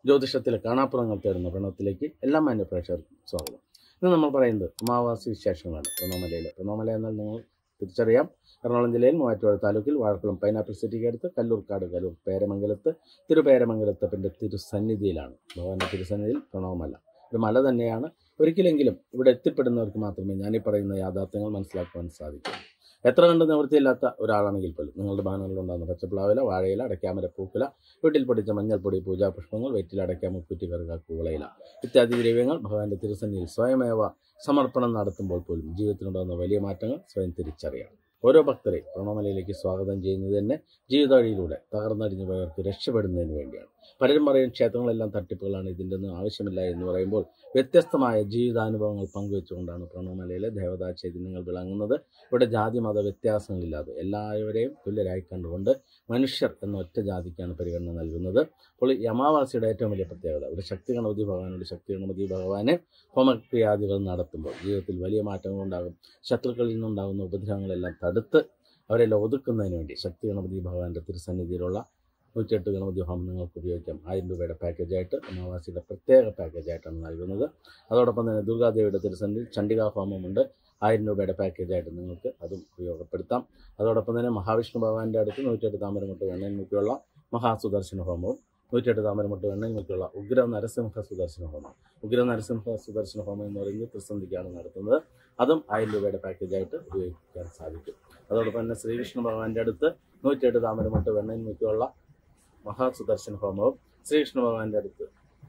ജ്യോതിഷത്തിലെ കാണാപ്പുറങ്ങൾ തേടുന്ന പ്രണവത്തിലേക്ക് എല്ലാ മാന്യ പ്രേക്ഷകർക്കും സ്വാഗതം ഇന്ന് നമ്മൾ പറയുന്നത് അമാവാസി വിശേഷങ്ങളാണ് പ്രണവമലയിൽ പ്രണവമല എന്നാൽ നിങ്ങൾ തിരിച്ചറിയാം എറണാകുളം ജില്ലയിൽ മൂവാറ്റുപുഴ താലൂക്കിൽ വാഴക്കുളം പൈനാപ്പിൾ സിറ്റിക്ക് അടുത്ത് കല്ലൂർക്കാട് കല്ലൂർ പേരമംഗലത്ത് തിരുപേരമംഗലത്തപ്പൻ്റെ തിരുസന്നിധിയിലാണ് ഭഗവാന്റെ തിരുസന്നിധിയിൽ പ്രണവമല ഒരു മല തന്നെയാണ് ഒരിക്കലെങ്കിലും ഇവിടെ എത്തിപ്പെടുന്നവർക്ക് മാത്രമേ ഞാനീ പറയുന്ന യാഥാർത്ഥ്യങ്ങൾ മനസ്സിലാക്കുവാൻ സാധിക്കൂ എത്ര കണ്ട് നിവൃത്തിയില്ലാത്ത ഒരാളാണെങ്കിൽ പോലും നിങ്ങളുടെ ഭവനങ്ങളിലുണ്ടാകുന്ന പച്ചപ്ലാവില വാഴയില അടയ്ക്കാമര പൂക്കുല വീട്ടിൽ പൊടിച്ച മഞ്ഞൾപ്പൊടി പൂജാപുഷ്പങ്ങൾ വെറ്റിൽ അടയ്ക്കാമ കുറ്റി കറുക കൂളയില ഇത്യാദി ദ്രവ്യങ്ങൾ ഭഗവാന്റെ തിരുസന്നിയിൽ സ്വയമേവ സമർപ്പണം നടത്തുമ്പോൾ പോലും ജീവിതത്തിലുണ്ടാകുന്ന വലിയ മാറ്റങ്ങൾ സ്വയം തിരിച്ചറിയാം ഓരോ ഭക്തരെ പ്രണവമലയിലേക്ക് സ്വാഗതം ചെയ്യുന്നത് തന്നെ ജീവിത വഴിയിലൂടെ തകർന്നടിഞ്ഞു പോയവർക്ക് രക്ഷപ്പെടുന്നതിന് വേണ്ടിയാണ് പലരും പറയും ക്ഷേത്രങ്ങളെല്ലാം തട്ടിപ്പുകളാണ് ഇതിൻ്റെ ഒന്നും ആവശ്യമില്ല എന്ന് പറയുമ്പോൾ വ്യത്യസ്തമായ ജീവിതാനുഭവങ്ങൾ പങ്കുവെച്ചുകൊണ്ടാണ് പ്രണവമലയിലെ ദേവതാ ചൈതന്യങ്ങൾ വിളങ്ങുന്നത് ഇവിടെ ജാതി മത വ്യത്യാസങ്ങളില്ലാതെ എല്ലാവരെയും തുല്യരായി കണ്ടുകൊണ്ട് മനുഷ്യർ എന്ന ഒറ്റ ജാതിക്കാണ് പരിഗണന നൽകുന്നത് അപ്പോൾ ഈ അമാവാസിയുടെ ഏറ്റവും വലിയ പ്രത്യേകത ഇവിടെ ശക്തി ഗണപതി ഭഗവാനോട് ശക്തി ഗണപതി ഭഗവാനെ ഹോമക്രിയാദികൾ നടത്തുമ്പോൾ ജീവിതത്തിൽ വലിയ മാറ്റങ്ങൾ ഉണ്ടാകും ശത്രുക്കളിൽ നിന്നുണ്ടാകുന്ന ഉപദ്രവങ്ങളെല്ലാം തടുത്ത് അവരെല്ലാം ഒതുക്കുന്നതിന് വേണ്ടി ശക്തി ഗണപതി ഭഗവാന്റെ തിരുസന്നിധിയിലുള്ള നൂറ്റിയെട്ട് ഗണപതി ഹോമം നിങ്ങൾക്ക് ഉപയോഗിക്കാം ആയിരം രൂപയുടെ പാക്കേജായിട്ട് അമാവാസിയുടെ പ്രത്യേക പാക്കേജായിട്ടാണ് നൽകുന്നത് അതോടൊപ്പം തന്നെ ദുർഗാദേവിയുടെ തിരുസന്നിധിയിൽ ചണ്ഡികാ ഹോമമുണ്ട് ആയിരം രൂപയുടെ പാക്കേജായിട്ട് നിങ്ങൾക്ക് അതും ഉപയോഗപ്പെടുത്താം അതോടൊപ്പം തന്നെ മഹാവിഷ്ണു ഭഗവാന്റെ അടുത്ത് നൂറ്റിയെട്ട് താമരമുട്ട് വെണ്ണയിൽ മുക്കിയുള്ള മഹാസുദർശന ഹോമവും നൂറ്റിയെട്ട് താമരമുട്ട് വെണ്ണയിൽ മുക്കിയുള്ള ഉഗ്ര നരസിംഹ സുദർശന ഹോമം ഉഗ്ര നരസിംഹ സുദർശന ഹോമം എന്ന് പറയുന്നത് ത്രിസന്ധിക്കാണ് നടത്തുന്നത് അതും ആയിരം രൂപയുടെ പാക്കേജായിട്ട് ഉപയോഗിക്കാൻ സാധിക്കും അതോടൊപ്പം തന്നെ ശ്രീകൃഷ്ണ ഭഗവാന്റെ അടുത്ത് നൂറ്റിയെട്ട് താമരമുട്ട് വെണ്ണയിൽ മുക്കിയുള്ള മഹാസുദർശന ഹോമവും ശ്രീകൃഷ്ണ ഭഗവാന്റെ അടുത്ത്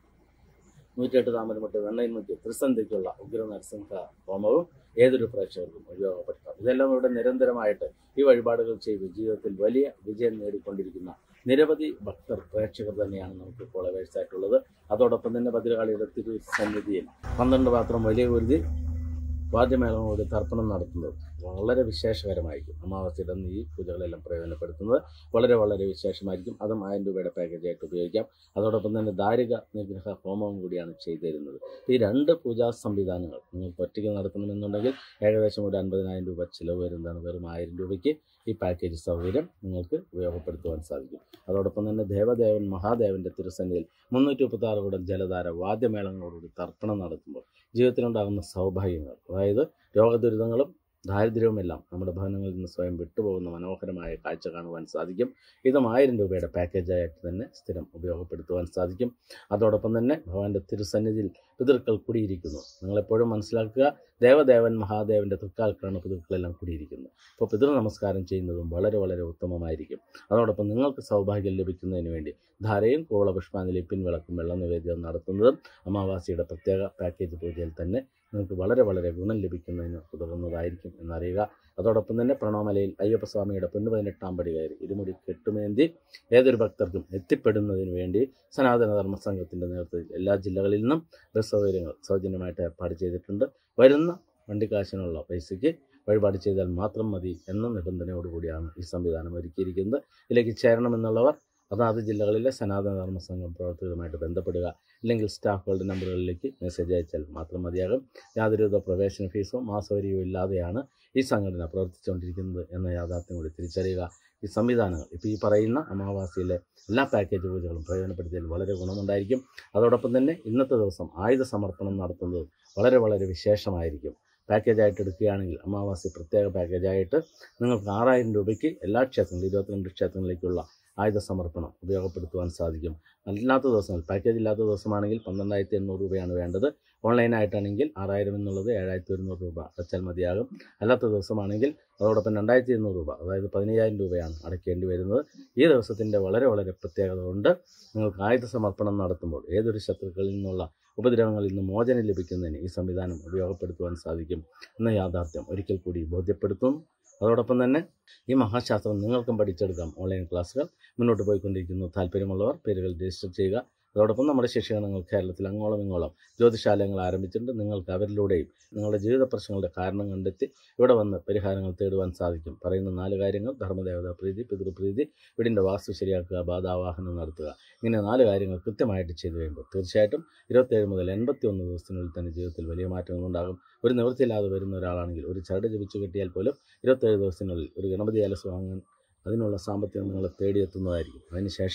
നൂറ്റിയെട്ട് താമരമുട്ട് വെണ്ണയിൽ മുക്കി ത്രിസന്ധിക്കുള്ള ഉഗ്ര നരസിംഹ ഹോമവും ഏതൊരു പ്രേക്ഷകർക്കും ഉപയോഗപ്പെടുത്താം ഇതെല്ലാം ഇവിടെ നിരന്തരമായിട്ട് ഈ വഴിപാടുകൾ ചെയ്ത് ജീവിതത്തിൽ വലിയ വിജയം നേടിക്കൊണ്ടിരിക്കുന്ന നിരവധി ഭക്തർ പ്രേക്ഷകർ തന്നെയാണ് നമുക്ക് ഫോളോവേഴ്സ് ആയിട്ടുള്ളത് അതോടൊപ്പം തന്നെ ഭദ്രകാളിയുടെ തിരുസന്നിധിയിൽ പന്ത്രണ്ട് പാത്രം വലിയ കുരുതി വാദ്യമേളങ്ങളോട് തർപ്പണം നടത്തുന്നത് വളരെ വിശേഷകരമായിരിക്കും അമാവാസിയുടെ അന്ന് ഈ പൂജകളെല്ലാം പ്രയോജനപ്പെടുത്തുന്നത് വളരെ വളരെ വിശേഷമായിരിക്കും അതും ആയിരം രൂപയുടെ പാക്കേജായിട്ട് ഉപയോഗിക്കാം അതോടൊപ്പം തന്നെ ദാരിക നിഗ്രഹ ഹോമവും കൂടിയാണ് ചെയ്തു തരുന്നത് ഈ രണ്ട് പൂജാ സംവിധാനങ്ങൾ നിങ്ങൾക്ക് ഒറ്റയ്ക്ക് നടത്തണമെന്നുണ്ടെങ്കിൽ ഏകദേശം ഒരു അൻപതിനായിരം രൂപ ചിലവ് വരുന്നതാണ് വെറും ആയിരം രൂപയ്ക്ക് ഈ പാക്കേജ് സൗകര്യം നിങ്ങൾക്ക് ഉപയോഗപ്പെടുത്തുവാൻ സാധിക്കും അതോടൊപ്പം തന്നെ ദേവദേവൻ മഹാദേവന്റെ തിരുസന്നിധിയിൽ മുന്നൂറ്റി മുപ്പത്തി ആറ് കൂടെ ജലധാര വാദ്യമേളങ്ങളോടുകൂടി തർപ്പണം നടത്തുമ്പോൾ ജീവിതത്തിലുണ്ടാകുന്ന സൗഭാഗ്യങ്ങൾ അതായത് രോഗദുരിതങ്ങളും ദാരിദ്ര്യവുമെല്ലാം നമ്മുടെ ഭവനങ്ങളിൽ നിന്ന് സ്വയം വിട്ടുപോകുന്ന മനോഹരമായ കാഴ്ച കാണുവാൻ സാധിക്കും ഇതും ആയിരം രൂപയുടെ പാക്കേജായിട്ട് തന്നെ സ്ഥിരം ഉപയോഗപ്പെടുത്തുവാൻ സാധിക്കും അതോടൊപ്പം തന്നെ ഭഗവാന്റെ തിരുസന്നിധിയിൽ പിതൃക്കൾ കുടിയിരിക്കുന്നു നിങ്ങളെപ്പോഴും മനസ്സിലാക്കുക ദേവദേവൻ മഹാദേവന്റെ തൃക്കാൽക്കാണ് പിതൃക്കളെല്ലാം കുടിയിരിക്കുന്നത് അപ്പോൾ പിതൃ നമസ്കാരം ചെയ്യുന്നതും വളരെ വളരെ ഉത്തമമായിരിക്കും അതോടൊപ്പം നിങ്ങൾക്ക് സൗഭാഗ്യം ലഭിക്കുന്നതിന് വേണ്ടി ധാരയും കോള പുഷ്പാഞ്ജലി പിൻവിളക്കും വെള്ള നിവേദ്യം നടത്തുന്നതും അമാവാസിയുടെ പ്രത്യേക പാക്കേജ് പൂജയിൽ തന്നെ നിങ്ങൾക്ക് വളരെ വളരെ ഗുണം ലഭിക്കുന്നതിന് ഉതകുന്നതായിരിക്കും എന്നറിയുക അതോടൊപ്പം തന്നെ പ്രണവമലയിൽ അയ്യപ്പസ്വാമിയുടെ പൊന്നു പതിനെട്ടാം പടി കയറി ഇരുമുടി കെട്ടുമേന്തി ഏതൊരു ഭക്തർക്കും എത്തിപ്പെടുന്നതിന് വേണ്ടി സനാതന ധർമ്മ സംഘത്തിൻ്റെ നേതൃത്വത്തിൽ എല്ലാ ജില്ലകളിൽ നിന്നും ബസ് സൗകര്യങ്ങൾ സൗജന്യമായിട്ട് ഏർപ്പാട് ചെയ്തിട്ടുണ്ട് വരുന്ന വണ്ടിക്കാശിനുള്ള പൈസയ്ക്ക് വഴിപാട് ചെയ്താൽ മാത്രം മതി എന്ന നിബന്ധനയോടുകൂടിയാണ് ഈ സംവിധാനം ഒരുക്കിയിരിക്കുന്നത് ഇതിലേക്ക് ചേരണമെന്നുള്ളവർ അതാത് ജില്ലകളിലെ സനാതന ധർമ്മ സംഘം പ്രവർത്തകരുമായിട്ട് ബന്ധപ്പെടുക അല്ലെങ്കിൽ സ്റ്റാഫുകളുടെ നമ്പറുകളിലേക്ക് മെസ്സേജ് അയച്ചാൽ മാത്രം മതിയാകും യാതൊരുവിധ പ്രവേശന ഫീസോ മാസവരിയോ ഇല്ലാതെയാണ് ഈ സംഘടന പ്രവർത്തിച്ചുകൊണ്ടിരിക്കുന്നത് എന്ന യാഥാർത്ഥ്യം കൂടി തിരിച്ചറിയുക ഈ സംവിധാനങ്ങൾ ഇപ്പോൾ ഈ പറയുന്ന അമാവാസിയിലെ എല്ലാ പാക്കേജ് പൂജകളും പ്രയോജനപ്പെടുത്തിയാൽ വളരെ ഗുണമുണ്ടായിരിക്കും അതോടൊപ്പം തന്നെ ഇന്നത്തെ ദിവസം ആയുധ സമർപ്പണം നടത്തുന്നത് വളരെ വളരെ വിശേഷമായിരിക്കും പാക്കേജായിട്ട് എടുക്കുകയാണെങ്കിൽ അമാവാസി പ്രത്യേക പാക്കേജായിട്ട് നിങ്ങൾക്ക് ആറായിരം രൂപയ്ക്ക് എല്ലാ ക്ഷേത്രങ്ങളും ഇരുപത്തിരണ്ട് ക്ഷേത്രങ്ങളിലേക്കുള്ള ആയുധ സമർപ്പണം ഉപയോഗപ്പെടുത്തുവാൻ സാധിക്കും അല്ലാത്ത ദിവസങ്ങൾ പാക്കേജ് ഇല്ലാത്ത ദിവസമാണെങ്കിൽ പന്ത്രണ്ടായിരത്തി എണ്ണൂറ് രൂപയാണ് വേണ്ടത് ഓൺലൈനായിട്ടാണെങ്കിൽ ആറായിരം എന്നുള്ളത് ഏഴായിരത്തി ഒരുന്നൂറ് രൂപ അടച്ചാൽ മതിയാകും അല്ലാത്ത ദിവസമാണെങ്കിൽ അതോടൊപ്പം രണ്ടായിരത്തി ഇരുന്നൂറ് രൂപ അതായത് പതിനയ്യായിരം രൂപയാണ് അടയ്ക്കേണ്ടി വരുന്നത് ഈ ദിവസത്തിൻ്റെ വളരെ വളരെ പ്രത്യേകത കൊണ്ട് നിങ്ങൾക്ക് ആയുധ സമർപ്പണം നടത്തുമ്പോൾ ഏതൊരു ശത്രുക്കളിൽ നിന്നുള്ള ഉപദ്രവങ്ങളിൽ നിന്ന് മോചനം ലഭിക്കുന്നതിന് ഈ സംവിധാനം ഉപയോഗപ്പെടുത്തുവാൻ സാധിക്കും എന്ന യാഥാർത്ഥ്യം ഒരിക്കൽ കൂടി ബോധ്യപ്പെടുത്തും അതോടൊപ്പം തന്നെ ഈ മഹാശാസ്ത്രം നിങ്ങൾക്കും പഠിച്ചെടുക്കാം ഓൺലൈൻ ക്ലാസ്സുകൾ മുന്നോട്ട് പോയിക്കൊണ്ടിരിക്കുന്നു താല്പര്യമുള്ളവർ പേരുകൾ രജിസ്റ്റർ ചെയ്യുക അതോടൊപ്പം നമ്മുടെ ശിക്ഷകണങ്ങൾ കേരളത്തിൽ അങ്ങോളം ഇങ്ങോളം ജ്യോതിശാലയങ്ങൾ ആരംഭിച്ചിട്ടുണ്ട് നിങ്ങൾക്ക് അവരിലൂടെയും നിങ്ങളുടെ ജീവിത പ്രശ്നങ്ങളുടെ കാരണം കണ്ടെത്തി ഇവിടെ വന്ന് പരിഹാരങ്ങൾ തേടുവാൻ സാധിക്കും പറയുന്ന നാല് കാര്യങ്ങൾ ധർമ്മദേവതാ പ്രീതി പിതൃപ്രീതി വീടിൻ്റെ വാസ്തു ശരിയാക്കുക ബാധാവാഹനം നടത്തുക ഇങ്ങനെ നാല് കാര്യങ്ങൾ കൃത്യമായിട്ട് ചെയ്തു കഴിയുമ്പോൾ തീർച്ചയായിട്ടും ഇരുപത്തേഴ് മുതൽ എൺപത്തി ഒന്ന് ദിവസത്തിനുള്ളിൽ തന്നെ ജീവിതത്തിൽ വലിയ മാറ്റങ്ങൾ ഉണ്ടാകും ഒരു നിവൃത്തിയില്ലാതെ വരുന്ന ഒരാളാണെങ്കിൽ ഒരു ചരട് ജപിച്ചു കിട്ടിയാൽ പോലും ഇരുപത്തേഴ് ദിവസത്തിനുള്ളിൽ ഒരു ഗണപതി ആലസ് വാങ്ങാൻ അതിനുള്ള സാമ്പത്തികം നിങ്ങളെ തേടിയെത്തുന്നതായിരിക്കും അതിനുശേഷം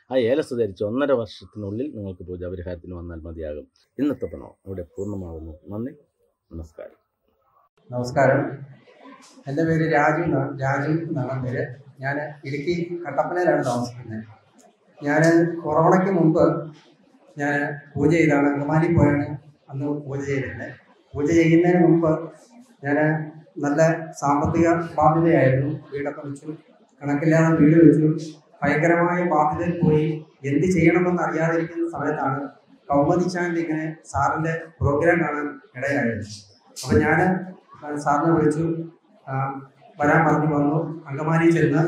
ആ ഏലസ് ധരിച്ച് ഒന്നര വർഷത്തിനുള്ളിൽ നിങ്ങൾക്ക് പൂജാപരിഹാരത്തിന് വന്നാൽ മതിയാകും ഇന്നത്തെ പ്രണവം ഇവിടെ പൂർണ്ണമാകുന്നു നന്ദി നമസ്കാരം നമസ്കാരം എൻ്റെ പേര് രാജു എന്നാണ് രാജു എന്നാണ് പേര് ഞാൻ ഇടുക്കി കട്ടപ്പനയിലാണ് താമസിക്കുന്നത് ഞാൻ കൊറോണയ്ക്ക് മുമ്പ് ഞാൻ പൂജ ചെയ്താണ് അങ്കമാലി പോയാണ് അന്ന് പൂജ ചെയ്തിരുന്നത് പൂജ ചെയ്യുന്നതിന് മുമ്പ് ഞാൻ നല്ല സാമ്പത്തിക ബാധ്യതയായിരുന്നു വീടൊക്കെ വെച്ചു കണക്കില്ലാതെ വീട് വെച്ചു ഭയങ്കരമായ ബാധ്യതയിൽ പോയി എന്ത് ചെയ്യണമെന്ന് അറിയാതിരിക്കുന്ന സമയത്താണ് കൗമതി ചാനൽ ഇങ്ങനെ സാറിൻ്റെ പ്രോഗ്രാം കാണാൻ ഇടയായത് അപ്പം ഞാൻ സാറിനെ വിളിച്ചു ആ, വരാൻ പറഞ്ഞു വന്നു അങ്കമാലി ചെന്ന്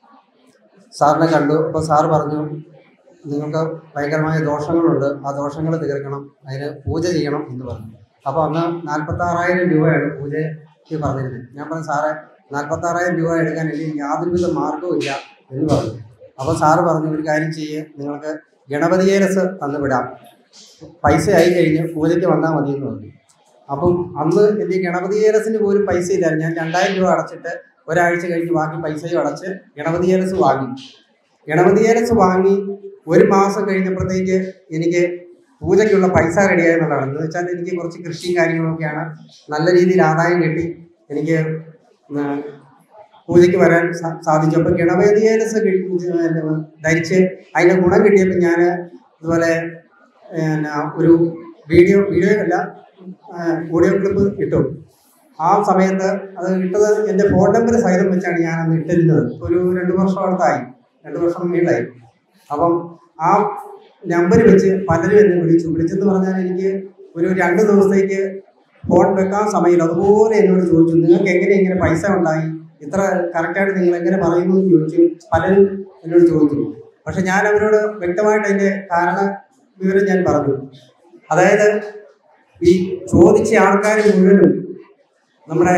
സാറിനെ കണ്ടു അപ്പോൾ സാറ് പറഞ്ഞു നിങ്ങൾക്ക് ഭയങ്കരമായ ദോഷങ്ങളുണ്ട് ആ ദോഷങ്ങൾ തീർക്കണം അതിന് പൂജ ചെയ്യണം എന്ന് പറഞ്ഞു അപ്പോൾ അന്ന് നാൽപ്പത്തി ആറായിരം രൂപയാണ് പൂജയ്ക്ക് പറഞ്ഞിരുന്നത് ഞാൻ പറഞ്ഞു സാറേ നാൽപ്പത്തി ആറായിരം രൂപ എടുക്കാൻ എനിക്ക് യാതൊരുവിധ മാർഗവും ഇല്ല എന്ന് പറഞ്ഞു അപ്പോൾ സാറ് പറഞ്ഞു ഒരു കാര്യം ചെയ്യ് നിങ്ങൾക്ക് ഗണപതിയേരസ് തന്നു വിടാം പൈസ ആയി കഴിഞ്ഞ് പൂജയ്ക്ക് വന്നാൽ മതി എന്ന് പറഞ്ഞു അപ്പം അന്ന് എൻ്റെ ഗണപതി ഏലസിന് പോലും പൈസ ഇല്ലായിരുന്നു ഞാൻ രണ്ടായിരം രൂപ അടച്ചിട്ട് ഒരാഴ്ച കഴിഞ്ഞ് ബാക്കി പൈസയും അടച്ച് ഗണപതി ഏലസ് വാങ്ങി ഗണപതി ഏലസ് വാങ്ങി ഒരു മാസം കഴിഞ്ഞപ്പോഴത്തേക്ക് എനിക്ക് പൂജയ്ക്കുള്ള പൈസ റെഡിയായെന്നുള്ളതാണ് എന്ന് വെച്ചാൽ എനിക്ക് കുറച്ച് കൃഷിയും കാര്യങ്ങളൊക്കെയാണ് നല്ല രീതിയിൽ ആദായം കിട്ടി എനിക്ക് ഉം, പൂജയ്ക്ക് വരാൻ സാ- സാധിച്ചു അപ്പം ഗണപതി ഏലസ് കിട്ടി- ധരിച്ച് അതിൻ്റെ ഗുണം കിട്ടിയപ്പോൾ ഞാൻ ഇതുപോലെ പിന്നെ ഒരു വീഡിയോ വീഡിയോ അല്ല ഓഡിയോ ക്ലിപ്പ് ഇട്ടു ആ സമയത്ത് അത് ഇട്ടത് എൻ്റെ ഫോൺ നമ്പർ സഹിതം വെച്ചാണ് ഞാൻ അന്ന് ഇട്ടിരുന്നത് ഒരു രണ്ട് വർഷം അടുത്തായി രണ്ട് വർഷം മേളായി അപ്പം ആ നമ്പർ വെച്ച് പലരും എന്നെ വിളിച്ചു വിളിച്ചെന്ന് പറഞ്ഞാൽ എനിക്ക് ഒരു രണ്ട് ദിവസത്തേക്ക് ഫോൺ വെക്കാൻ സമയമില്ല അതുപോലെ എന്നോട് ചോദിച്ചു നിങ്ങൾക്ക് എങ്ങനെ ഇങ്ങനെ പൈസ ഉണ്ടായി ഇത്ര കറക്റ്റായിട്ട് നിങ്ങൾ എങ്ങനെ പറയുന്നു എന്ന് ചോദിച്ചു പലരും എന്നോട് ചോദിച്ചു പക്ഷെ ഞാൻ അവരോട് വ്യക്തമായിട്ട് അതിൻ്റെ കാരണ വിവരം ഞാൻ പറഞ്ഞു അതായത് ഈ ചോദിച്ച ആൾക്കാർ മുഴുവനും നമ്മുടെ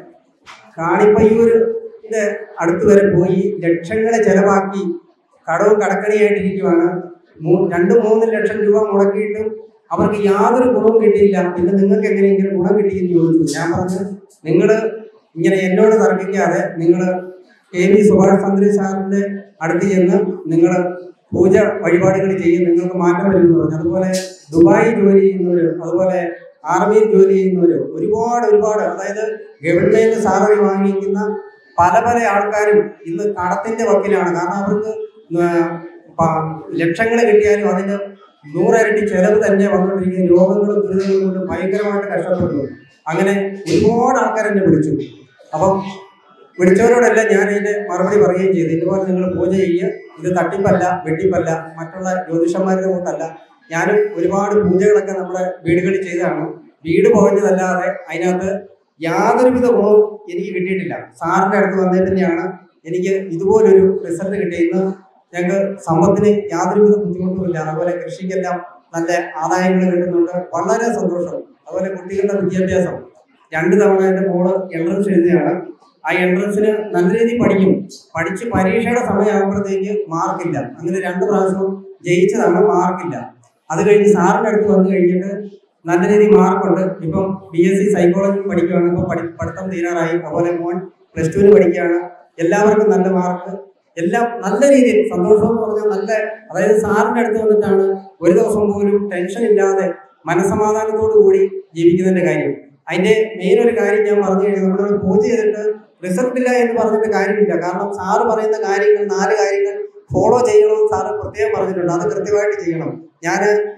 കാണിപ്പയ്യൂരിന്റെ അടുത്ത് വരെ പോയി ലക്ഷങ്ങളെ ചെലവാക്കി കടവും കടക്കണിയായിട്ടിരിക്കുവാണ് മൂ രണ്ട് മൂന്ന് ലക്ഷം രൂപ മുടക്കിയിട്ടും അവർക്ക് യാതൊരു ഗുണവും കിട്ടിയില്ല പിന്നെ നിങ്ങൾക്ക് എങ്ങനെയെങ്കിലും ഗുണം കിട്ടിയെന്ന് ചോദിച്ചു ഞാൻ പറഞ്ഞു നിങ്ങൾ ഇങ്ങനെ എന്നോട് തർക്കിക്കാതെ നിങ്ങൾ കെ വി സുഭാഷ് ചന്ദ്ര സാറിന്റെ അടുത്ത് ചെന്ന് നിങ്ങൾ പൂജ വഴിപാടുകൾ ചെയ്യും നിങ്ങൾക്ക് മാറ്റം വരുമെന്ന് പറഞ്ഞു അതുപോലെ ദുബായി ജോലി ചെയ്യുന്നവര് അതുപോലെ ആർമിയിൽ ജോലി ചെയ്യുന്നവര് ഒരുപാട് ഒരുപാട് അതായത് ഗവൺമെന്റ് സാലറി വാങ്ങിക്കുന്ന പല പല ആൾക്കാരും ഇന്ന് കടത്തിന്റെ വക്കിലാണ് കാരണം അവർക്ക് ആ, പ- ലക്ഷങ്ങൾ കിട്ടിയാലും അതിന് നൂറരട്ടി ചെലവ് തന്നെ വന്നുകൊണ്ടിരിക്കുന്ന രോഗങ്ങളും ദുരിതങ്ങളും കൊണ്ട് ഭയങ്കരമായിട്ട് കഷ്ടപ്പെട്ടു അങ്ങനെ ഒരുപാട് ആൾക്കാർ എന്നെ വിളിച്ചു അപ്പം വിളിച്ചവരോടെല്ലാം ഞാൻ ഇതിന്റെ മറുപടി പറയുകയും ചെയ്തു ഇതുപോലെ നിങ്ങൾ പൂജ ചെയ്യുക ഇത് തട്ടിപ്പല്ല വെട്ടിപ്പല്ല മറ്റുള്ള ജ്യോതിഷന്മാരുടെ കൂട്ടല്ല ഞാനും ഒരുപാട് പൂജകളൊക്കെ നമ്മുടെ വീടുകളിൽ ചെയ്തതാണ് വീട് പോകഞ്ഞതല്ലാതെ അതിനകത്ത് യാതൊരുവിധ ഗുണവും എനിക്ക് കിട്ടിയിട്ടില്ല സാറിന്റെ അടുത്ത് വന്നേ തന്നെയാണ് എനിക്ക് ഇതുപോലൊരു റിസൾട്ട് കിട്ടി ഇന്ന് ഞങ്ങൾക്ക് സമ്പത്തിന് യാതൊരുവിധ ബുദ്ധിമുട്ടുമില്ല അതുപോലെ കൃഷിക്കെല്ലാം നല്ല ആദായങ്ങൾ കിട്ടുന്നുണ്ട് വളരെ സന്തോഷം അതുപോലെ കുട്ടികളുടെ വിദ്യാഭ്യാസം രണ്ട് തവണ എൻ്റെ മോള് എൻട്രൻസ് എഴുതുകയാണ് ആ എൻട്രൻസിന് നല്ല രീതിയിൽ പഠിക്കും പഠിച്ച് പരീക്ഷയുടെ സമയമാകുമ്പോഴത്തേക്ക് മാർക്കില്ല അങ്ങനെ രണ്ട് പ്രാവശ്യവും ജയിച്ചതാണ് മാർക്കില്ല അത് കഴിഞ്ഞ് സാറിന്റെ അടുത്ത് വന്നു കഴിഞ്ഞിട്ട് നല്ല രീതിയിൽ മാർക്കുണ്ട് ഇപ്പം ബി എസ് സി സൈക്കോളജി പഠിക്കുകയാണ് ഇപ്പം പഠി പഠിത്തം തീരാറായി അതുപോലെ മോൻ പ്ലസ് ടുവിന് പഠിക്കുകയാണ് എല്ലാവർക്കും നല്ല മാർക്ക് എല്ലാം നല്ല രീതിയിൽ സന്തോഷം എന്ന് പറഞ്ഞാൽ നല്ല അതായത് സാറിന്റെ അടുത്ത് വന്നിട്ടാണ് ഒരു ദിവസം പോലും ടെൻഷൻ ഇല്ലാതെ മനസമാധാനത്തോടു കൂടി ജീവിക്കുന്നതിന്റെ കാര്യം അതിന്റെ മെയിൻ ഒരു കാര്യം ഞാൻ പറഞ്ഞു കഴിഞ്ഞാൽ നമ്മൾ പൂജ ചെയ്തിട്ട് റിസൾട്ട് ഇല്ല എന്ന് പറഞ്ഞിട്ട് കാര്യമില്ല കാരണം സാറ് പറയുന്ന കാര്യങ്ങൾ നാല് കാര്യങ്ങൾ ഫോളോ ചെയ്യണമെന്ന് സാറ് പ്രത്യേകം പറഞ്ഞിട്ടുണ്ട് അത് കൃത്യമായിട്ട് ചെയ്യണം ഞാൻ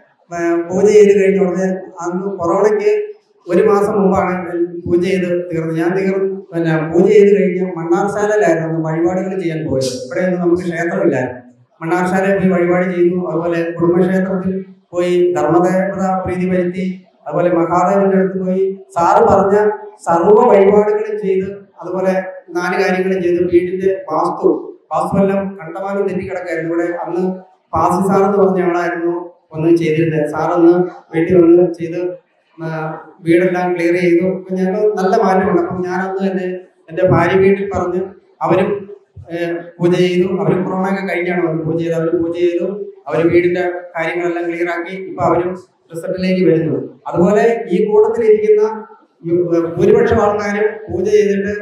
പൂജ ചെയ്ത് കഴിഞ്ഞ ഉടനെ അന്ന് കൊറോണയ്ക്ക് ഒരു മാസം മുമ്പാണ് ഞാൻ പൂജ ചെയ്ത് തീർന്നത് ഞാൻ തീർന്നു പിന്നെ പൂജ ചെയ്ത് കഴിഞ്ഞ് മണ്ണാർശാലയിലായിരുന്നു അന്ന് വഴിപാടുകൾ ചെയ്യാൻ പോയത് ഇവിടെയൊന്നും നമുക്ക് ക്ഷേത്രമില്ലായിരുന്നു മണ്ണാർശാലയിൽ പോയി വഴിപാട് ചെയ്തു അതുപോലെ കുടുംബക്ഷേത്രത്തിൽ പോയി ധർമ്മദേവത പ്രീതി വരുത്തി അതുപോലെ മഹാദേവന്റെ അടുത്ത് പോയി സാറ് പറഞ്ഞ സർവ്വ വഴിപാടുകളും ചെയ്ത് അതുപോലെ നാല് കാര്യങ്ങളും ചെയ്ത് വീടിന്റെ വാസ്തു വാസ്തുവെല്ലാം കണ്ടമാനം തെറ്റിക്കിടക്കായിരുന്നു ഇവിടെ അന്ന് പാസി സാർ എന്ന് പറഞ്ഞ ആളായിരുന്നു ഒന്ന് ചെയ്തിരുന്നത് സാറൊന്ന് വീട്ടിൽ വന്ന് ചെയ്ത് ആ, വീടെല്ലാം ക്ലിയർ ചെയ്തു അപ്പൊ ഞങ്ങൾ നല്ല മാറ്റമുണ്ട് അപ്പം ഞാനന്ന് തന്നെ എൻ്റെ ഭാര്യ വീട്ടിൽ പറഞ്ഞ് അവരും ഏഹ്, പൂജ ചെയ്തു അവർ കൊറോണ ഒക്കെ കഴിഞ്ഞാണ് വന്ന് പൂജ ചെയ്ത് അവർ പൂജ ചെയ്തു അവർ വീടിന്റെ കാര്യങ്ങളെല്ലാം ക്ലിയർ ആക്കി ഇപ്പൊ അവരും റിസൾട്ടിലേക്ക് വരുന്നു അതുപോലെ ഈ കൂട്ടത്തിലിരിക്കുന്ന യു- ഭൂരിപക്ഷം ആൾക്കാരും പൂജ ചെയ്തിട്ട്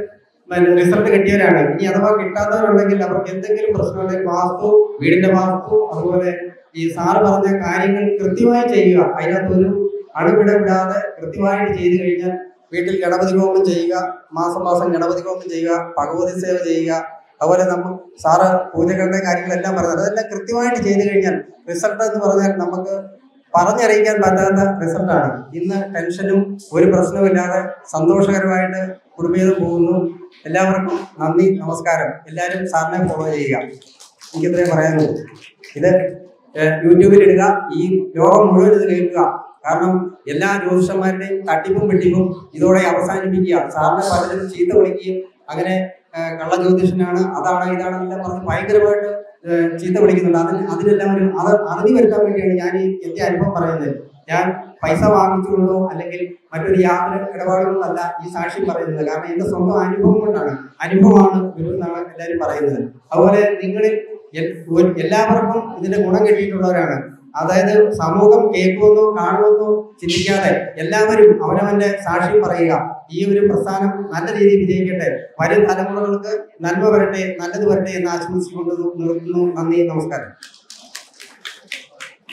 റിസൾട്ട് കിട്ടിയവരാണ് ഇനി അഥവാ കിട്ടാത്തവരുണ്ടെങ്കിൽ അവർക്ക് എന്തെങ്കിലും പ്രശ്നമുണ്ടെങ്കിൽ വാസ്തു വീടിന്റെ വാസ്തു അതുപോലെ ഈ സാറ് പറഞ്ഞ കാര്യങ്ങൾ കൃത്യമായി ചെയ്യുക അതിനകത്തൊരു അണുവിട വിടാതെ കൃത്യമായിട്ട് ചെയ്തു കഴിഞ്ഞാൽ വീട്ടിൽ ഗണപതി ഹോമം ചെയ്യുക മാസം മാസം ഗണപതി ഹോമം ചെയ്യുക ഭഗവതി സേവ ചെയ്യുക അതുപോലെ നമ്മൾ സാറ് പൂജകളുടെ കാര്യങ്ങളെല്ലാം പറഞ്ഞത് അതെല്ലാം കൃത്യമായിട്ട് ചെയ്തു കഴിഞ്ഞാൽ റിസൾട്ട് എന്ന് പറഞ്ഞാൽ നമുക്ക് പറഞ്ഞറിയിക്കാൻ പറ്റാത്ത റിസൾട്ടാണ് ഇന്ന് ടെൻഷനും ഒരു പ്രശ്നവുമില്ലാതെ സന്തോഷകരമായിട്ട് കുടുംബജീവിതം പോകുന്നു എല്ലാവർക്കും നന്ദി നമസ്കാരം എല്ലാവരും സാറിനെ ഫോളോ ചെയ്യുക എനിക്കിത്രയും പറയാനുള്ളൂ ഇത് ഏഹ്, യൂട്യൂബിൽ ഇടുക ഈ ലോകം മുഴുവൻ ഇത് കേൾക്കുക കാരണം എല്ലാ ജ്യോതിഷന്മാരുടെയും തട്ടിപ്പും വെട്ടിപ്പും ഇതോടെ അവസാനിപ്പിക്കുക സാറിനെ പലരും ചീത്ത വിളിക്കുകയും അങ്ങനെ ഏഹ്, കള്ള ജ്യോതിഷനാണ് അതാണ് ഇതാണ് എല്ലാം പറഞ്ഞ് ഭയങ്കരമായിട്ട് ഏഹ്, ചീത്ത വിളിക്കുന്നുണ്ട് അതിന് അതിനെല്ലാം ഒരു അത് അറുതി വരുത്താൻ വേണ്ടിയാണ് ഞാൻ ഈ എന്റെ അനുഭവം പറയുന്നത് ഞാൻ പൈസ വാങ്ങിച്ചുകൊണ്ടോ അല്ലെങ്കിൽ മറ്റൊരു യാതൊരു ഇടപാടുകൊണ്ടോ അല്ല ഈ സാക്ഷ്യം പറയുന്നത് കാരണം എന്റെ സ്വന്തം അനുഭവം കൊണ്ടാണ് അനുഭവമാണ് ഗുരു എന്നാണ് എല്ലാവരും പറയുന്നത് അതുപോലെ നിങ്ങളിൽ എൽ- ഒരു- എല്ലാവർക്കും ഇതിന്റെ ഗുണം കിട്ടിയിട്ടുള്ളവരാണ് അതായത് സമൂഹം കേൾക്കുമെന്നോ കാണുമെന്നോ ചിന്തിക്കാതെ എല്ലാവരും അവനവന്റെ സാക്ഷ്യം പറയുക ഈ ഒരു പ്രസ്ഥാനം നല്ല രീതിയിൽ വിജയിക്കട്ടെ വരും തലമുറകൾക്ക് നന്മ വരട്ടെ നല്ലത് വരട്ടെ എന്ന് ആശംസിച്ചുകൊണ്ട് നിർത്തുന്നു നന്ദി നമസ്കാരം